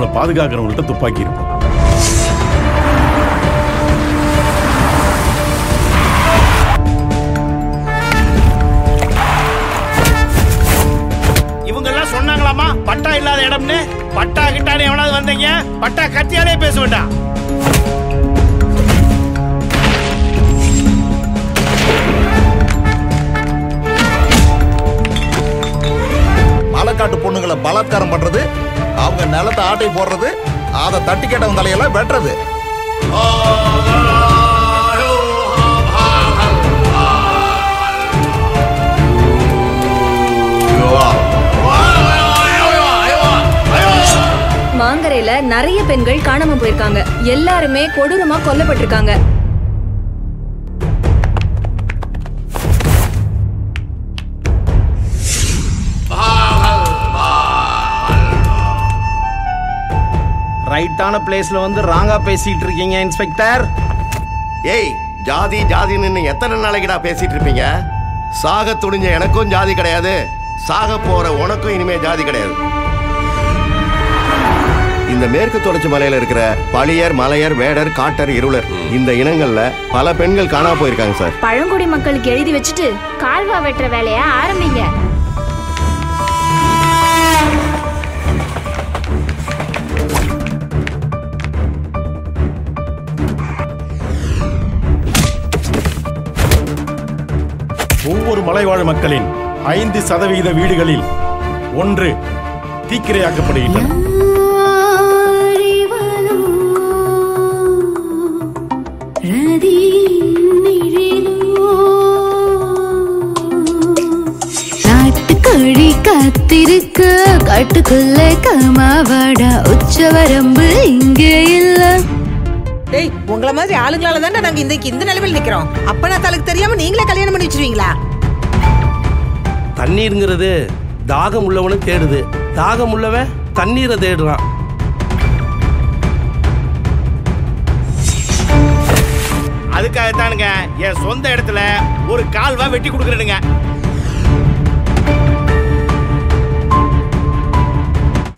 நம்மளை பாதுகாக்கிறவங்கள்ட்ட துப்பாக்கி இருக்கும் இவங்க எல்லாம் சொன்னாங்களாமா பட்டா இல்லாத இடம்னு பட்டா கிட்டானே எவனாவது வந்தீங்க பட்டா கத்தியாலே பேச வேண்டாம் பாலக்காட்டு பொண்ணுங்களை பலாத்காரம் பண்றது அவங்க நிலத்தை ஆட்டை போடுறது அதை தட்டி கேட்டவங்க தலையெல்லாம் வெட்டுறது மாங்கரையில நிறைய பெண்கள் காணாம போயிருக்காங்க எல்லாருமே கொடூரமா கொல்லப்பட்டிருக்காங்க ரைட்டான பிளேஸ்ல வந்து ராங்கா பேசிட்டு இருக்கீங்க இன்ஸ்பெக்டர் ஏய் ஜாதி ஜாதின்னு எத்தனை நாளைக்குடா பேசிட்டு இருப்பீங்க சாக துணிஞ்ச எனக்கும் ஜாதி கிடையாது சாக போற உனக்கும் இனிமே ஜாதி கிடையாது இந்த மேற்கு தொடர்ச்சி மலையில இருக்கிற பழியர் மலையர் வேடர் காட்டர் இருளர் இந்த இனங்கள்ல பல பெண்கள் காணாம போயிருக்காங்க சார் பழங்குடி மக்களுக்கு எழுதி வச்சுட்டு கால்வா வெட்டுற வேலைய ஆரம்பிங்க ஒவ்வொரு மலைவாழ் மக்களின் ஐந்து சதவிகித வீடுகளில் ஒன்று தீக்கிரையாக்கப்படுகின்றன நாட்டுக்கோழி காத்திருக்க காட்டுக்குள்ள காமாவாடா உச்சவரம்பு இங்கே இல்ல டேய் உங்கள மாதிரி ஆளுங்களால தானே நாங்க இந்த இந்த நிலைமையில் நிக்கிறோம் அப்பனா தலக்கு தெரியாம நீங்களே கல்யாணம் பண்ணி வச்சிருவீங்களா தண்ணீருங்கிறது தாகம் உள்ளவனை தேடுது தாகம் உள்ளவன் தண்ணீரை தேடுறான் அதுக்காகத்தானுங்க என் சொந்த இடத்துல ஒரு கால்வா வெட்டி கொடுக்குறேனுங்க